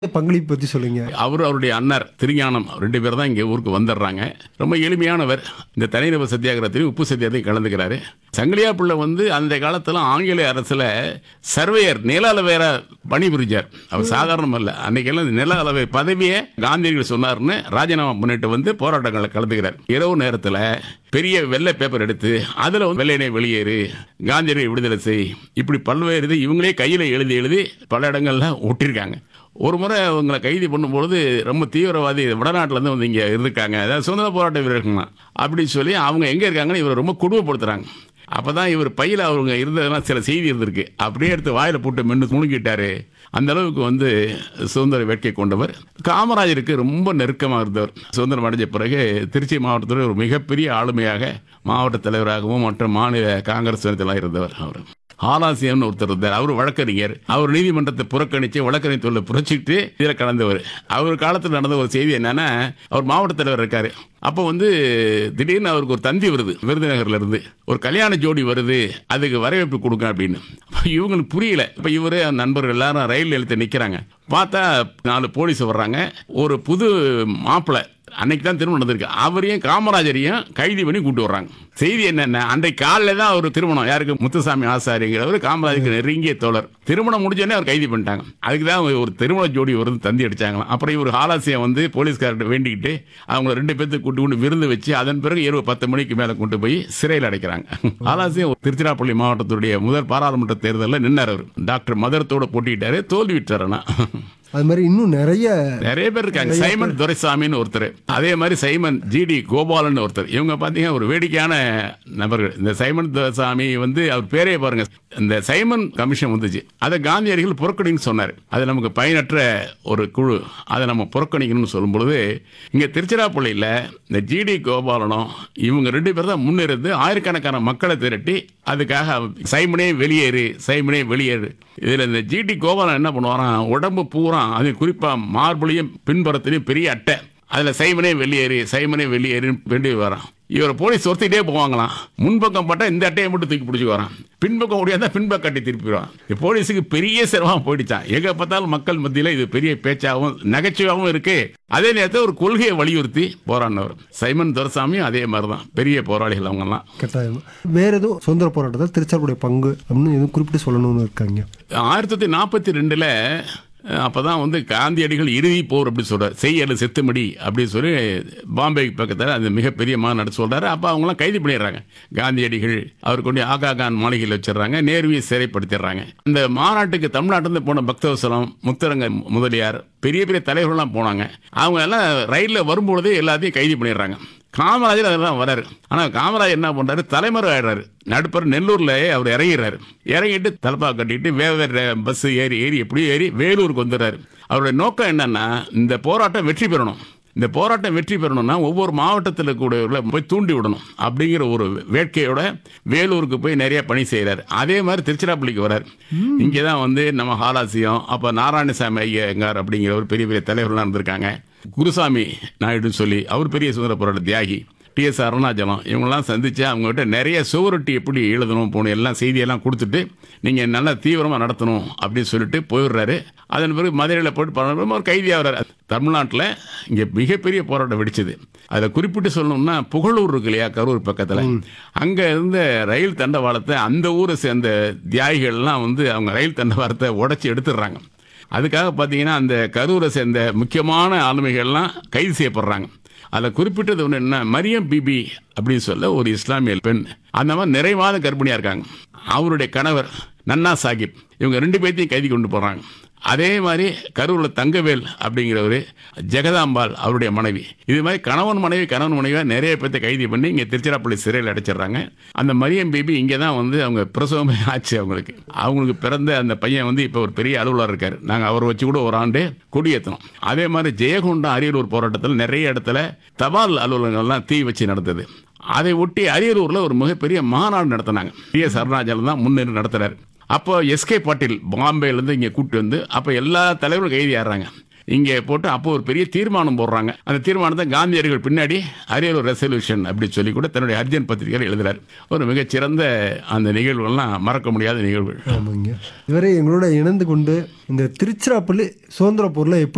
பங்களிப்பு பத்தி சொல்லுங்க அவர் அவருடைய அண்ணர் திருஞானம் ரெண்டு பேர் தான் இங்கே ஊருக்கு வந்துடுறாங்க ரொம்ப எளிமையானவர் இந்த தனிநபர் சத்தியாகிரகத்திலையும் உப்பு சத்தியாகத்தையும் கலந்துக்கிறாரு சங்கிலியா பிள்ளை வந்து அந்த காலத்தில் ஆங்கில அரசில் சர்வேயர் நில அளவையர பணிபுரிஞ்சார் அவர் சாதாரணம் அல்ல அன்னைக்கெல்லாம் இந்த நில அளவை பதவியை காந்தியடிகள் சொன்னார்னு ராஜினாமா பண்ணிட்டு வந்து போராட்டங்களில் கலந்துக்கிறார் இரவு நேரத்தில் பெரிய வெள்ளை பேப்பர் எடுத்து அதில் வந்து வெள்ளையனை வெளியேறு காந்தியடிகளை விடுதலை செய் இப்படி பல்வேறு இது இவங்களே கையில் எழுதி எழுதி பல இடங்கள்ல ஒட்டியிருக்காங்க ஒரு முறை அவங்களை கைது பண்ணும்பொழுது ரொம்ப தீவிரவாதி வடநாட்டிலேருந்து வந்து இங்கே இருக்காங்க அதாவது சுதந்திர போராட்ட வீரர்கள்லாம் அப்படின்னு சொல்லி அவங்க எங்கே இருக்காங்கன்னு இவரை ரொம்ப கொடுமைப்படுத்துறாங்க அப்போ தான் இவர் பையில் அவங்க இருந்ததெல்லாம் சில செய்தி இருந்திருக்கு அப்படியே எடுத்து வாயில் போட்டு மென்று முழுங்கிட்டாரு அந்த அளவுக்கு வந்து சுதந்திர வேட்கை கொண்டவர் காமராஜருக்கு ரொம்ப நெருக்கமாக இருந்தவர் சுதந்திரம் அடைஞ்ச பிறகு திருச்சி மாவட்டத்தில் ஒரு மிகப்பெரிய ஆளுமையாக மாவட்ட தலைவராகவும் மற்றும் மாநில காங்கிரஸ் நேரத்தில் இருந்தவர் அவர் ஆலாசியம்னு ஒருத்தர் இருந்தார் அவர் வழக்கறிஞர் அவர் நீதிமன்றத்தை புறக்கணித்து வழக்கறிஞர் தொழிலை புரட்சிட்டு இதில் கலந்தவர் அவர் காலத்தில் நடந்த ஒரு செய்தி என்னன்னா அவர் மாவட்ட தலைவர் இருக்காரு அப்போ வந்து திடீர்னு அவருக்கு ஒரு தந்தி வருது விருதுநகர்ல இருந்து ஒரு கல்யாண ஜோடி வருது அதுக்கு வரவேற்பு கொடுங்க அப்படின்னு அப்ப இவங்களுக்கு புரியல இப்போ இவரு அந்த நண்பர்கள் எல்லாரும் ரயில் நிலையத்தை நிற்கிறாங்க பார்த்தா நாலு போலீஸ் வர்றாங்க ஒரு புது மாப்பிள்ளை அன்னைக்கு தான் திருமணம் நடந்திருக்கு அவரையும் காமராஜரையும் கைது பண்ணி கூட்டு வர்றாங்க செய்தி என்னென்ன அன்றைக்கு காலையில் தான் அவர் திருமணம் யாருக்கு முத்துசாமி ஆசாரிங்கிறவர் காமராஜருக்கு நெருங்கிய தோழர் திருமணம் முடிஞ்சோடனே அவர் கைது பண்ணிட்டாங்க அதுக்கு தான் ஒரு திருமண ஜோடி வருது தந்தி அடிச்சாங்களாம் அப்புறம் இவர் ஹாலாசியம் வந்து போலீஸ்கார்ட்ட வேண்டிக்கிட்டு அவங்கள ரெண்டு பேர்த்துக்கு கூட்டு கொண்டு விருந்து வச்சு அதன் பிறகு இரவு பத்து மணிக்கு மேலே கொண்டு போய் சிறையில் அடைக்கிறாங்க ஹாலாசியம் திருச்சிராப்பள்ளி மாவட்டத்துடைய முதல் பாராளுமன்ற தேர்தலில் நின்னார் அவர் டாக்டர் மதரத்தோட போட்டிட்டாரு தோல்வி விட்டார் ஆனா அது மாதிரி இன்னும் நிறைய நிறைய பேர் இருக்காங்க சைமன் துரைசாமின்னு ஒருத்தர் அதே மாதிரி சைமன் ஜிடி கோபாலன் ஒருத்தர் இவங்க பார்த்தீங்கன்னா ஒரு வேடிக்கையான நபர்கள் இந்த சைமன் துரைசாமி வந்து அவர் பேரே பாருங்க இந்த சைமன் கமிஷன் வந்துச்சு அதை காந்தியடிகள் புறக்கணின்னு சொன்னார் அது நமக்கு பயனற்ற ஒரு குழு அதை நம்ம புறக்கணிக்கணும்னு சொல்லும் பொழுது இங்கே திருச்சிராப்பள்ளியில் இந்த ஜிடி கோபாலனும் இவங்க ரெண்டு பேர் தான் முன்னிருந்து ஆயிரக்கணக்கான மக்களை திரட்டி அதுக்காக சைமனே வெளியேறு சைமனே வெளியேறு இதில் இந்த ஜிடி கோபாலன் என்ன பண்ணுவாராம் உடம்பு பூரா அது குறிப்பாக மார்புலையும் பின்புறத்துலையும் பெரிய அட்டை அதில் சைமனே வெளியேறு சைமனே வெளியேறுன்னு வேண்டி வரான் இவரை போலீஸ் ஒருத்திட்டே போவாங்களாம் முன்பக்கம் பட்டா இந்த அட்டையை மட்டும் தூக்கி பிடிச்சி வரான் பின்பக்கம் முடியாத பின்பக்கம் கட்டி திருப்பிடுவான் இந்த போலீஸுக்கு பெரிய சிரமம் போயிடுச்சான் எங்க பார்த்தாலும் மக்கள் மத்தியில் இது பெரிய பேச்சாகவும் நகைச்சுவாகவும் இருக்கு அதே நேரத்தில் ஒரு கொள்கையை வலியுறுத்தி போராடினவர் சைமன் துரசாமியும் அதே மாதிரி தான் பெரிய போராளிகள் அவங்கெல்லாம் கட்டாயம் வேற எதுவும் சுதந்திர போராட்டத்தில் திருச்சாருடைய பங்கு அப்படின்னு எதுவும் குறிப்பிட்டு சொல்லணும்னு இருக்காங்க ஆயிரத்தி தொள்ளாயிரத்தி நாற்பத்தி ரெண்டில் அப்போ தான் வந்து காந்தியடிகள் இறுதி போர் அப்படி சொல்கிறார் செய்யல செத்துமடி அப்படின்னு சொல்லி பாம்பே பக்கத்தில் அந்த மிகப்பெரிய மாநாடு சொல்கிறாரு அப்போ அவங்களாம் கைது பண்ணிடுறாங்க காந்தியடிகள் அவர் கொண்டு ஆகா கான் மாளிகையில் வச்சிடுறாங்க நேருவியை சிறைப்படுத்திடுறாங்க அந்த மாநாட்டுக்கு தமிழ்நாட்டிலேருந்து போன பக்தவசலம் முத்தரங்க முதலியார் பெரிய பெரிய தலைவர்கள்லாம் போனாங்க அவங்க எல்லாம் ரயிலில் வரும்பொழுதே எல்லாத்தையும் கைது பண்ணிடுறாங்க காமராஜர் அதெல்லாம் வராரு ஆனால் காமராஜர் என்ன பண்றாரு தலைமறை ஆயிடுறாரு நடுப்பர் நெல்லூர்ல அவர் இறங்கிடுறாரு இறங்கிட்டு தலப்பா கட்டிட்டு வேற பஸ் ஏறி ஏறி எப்படியும் ஏறி வேலூருக்கு வந்துடுறாரு அவருடைய நோக்கம் என்னன்னா இந்த போராட்டம் வெற்றி பெறணும் இந்த போராட்டம் வெற்றி பெறணும்னா ஒவ்வொரு மாவட்டத்தில் கூடவர்களை போய் தூண்டி விடணும் அப்படிங்கிற ஒரு வேட்கையோட வேலூருக்கு போய் நிறைய பணி செய்கிறார் அதே மாதிரி திருச்சிராப்பள்ளிக்கு வரார் இங்கே தான் வந்து நம்ம ஹாலாசியம் அப்போ நாராயணசாமி ஐயங்கார் அப்படிங்கிற ஒரு பெரிய பெரிய தலைவர்கள்லாம் இருந்திருக்காங்க குருசாமி நாயுடுன்னு சொல்லி அவர் பெரிய சுதந்திர போராட்ட தியாகி டிஎஸ் அருணாச்சலம் இவங்கெல்லாம் சந்திச்சு அவங்ககிட்ட நிறைய சுவரொட்டி எப்படி எழுதணும் போகணும் எல்லாம் செய்தியெல்லாம் கொடுத்துட்டு நீங்கள் நல்லா தீவிரமாக நடத்தணும் அப்படின்னு சொல்லிட்டு போயிடுறாரு அதன் பிறகு மதுரையில் போட்டு பண்ண ஒரு கைதியாகிறார் தமிழ்நாட்டில் இங்கே மிகப்பெரிய போராட்டம் வெடிச்சது அதில் குறிப்பிட்டு சொல்லணும்னா புகழூர் இருக்கு இல்லையா கரூர் பக்கத்தில் அங்கே இருந்த ரயில் தண்டவாளத்தை அந்த ஊரை சேர்ந்த தியாகிகள்லாம் வந்து அவங்க ரயில் தண்டவாளத்தை உடச்சி எடுத்துடுறாங்க அதுக்காக பார்த்தீங்கன்னா அந்த கரூரை சேர்ந்த முக்கியமான ஆளுமைகள்லாம் கைது செய்யப்படுறாங்க அதில் குறிப்பிட்டது ஒன்று என்ன மரியம் பிபி அப்படின்னு சொல்ல ஒரு இஸ்லாமிய பெண் அந்த மாதிரி நிறைவாத கர்ப்பிணியாக இருக்காங்க அவருடைய கணவர் நன்னா சாஹிப் இவங்க ரெண்டு பேர்த்தையும் கைதி கொண்டு போகிறாங்க அதே மாதிரி கரூரில் தங்கவேல் அப்படிங்கிறவர் ஜெகதாம்பாள் அவருடைய மனைவி இது மாதிரி கணவன் மனைவி கணவன் மனைவியாக நிறைய பேர்த்த கைது பண்ணி இங்கே திருச்சிராப்பள்ளி சிறையில் அடைச்சிடுறாங்க அந்த மரியம் பேபி இங்கே தான் வந்து அவங்க பிரசவமே ஆச்சு அவங்களுக்கு அவங்களுக்கு பிறந்த அந்த பையன் வந்து இப்போ ஒரு பெரிய அலுவலர் இருக்கார் நாங்கள் அவரை வச்சு கூட ஒரு ஆண்டு கொடியேற்றணும் அதே மாதிரி ஜெயகொண்டம் அரியலூர் போராட்டத்தில் நிறைய இடத்துல தபால் அலுவலகங்கள்லாம் தீ வச்சு நடந்தது அதை ஒட்டி அரியலூரில் ஒரு மிகப்பெரிய மாநாடு நடத்தினாங்க டி எஸ் அருணாச்சலம் தான் முன்னின்று நடத்துறாரு அப்போ எஸ்கே பாட்டீல் பாம்பேலேருந்து இங்கே கூப்பிட்டு வந்து அப்போ எல்லா தலைவரும் கைதி ஆடுறாங்க இங்கே போட்டு அப்போ ஒரு பெரிய தீர்மானம் போடுறாங்க அந்த தீர்மானத்தை காந்தியடிகள் பின்னாடி அரியலூர் ரெசல்யூஷன் அப்படி சொல்லி கூட தன்னுடைய அர்ஜன் பத்திரிகையில் எழுதுறாரு ஒரு மிகச்சிறந்த அந்த நிகழ்வுகள்லாம் மறக்க முடியாத நிகழ்வுகள் ஆமாங்க இதுவரை எங்களோட இணைந்து கொண்டு இந்த திருச்சிராப்பள்ளி சுதந்திர போரில் எப்படி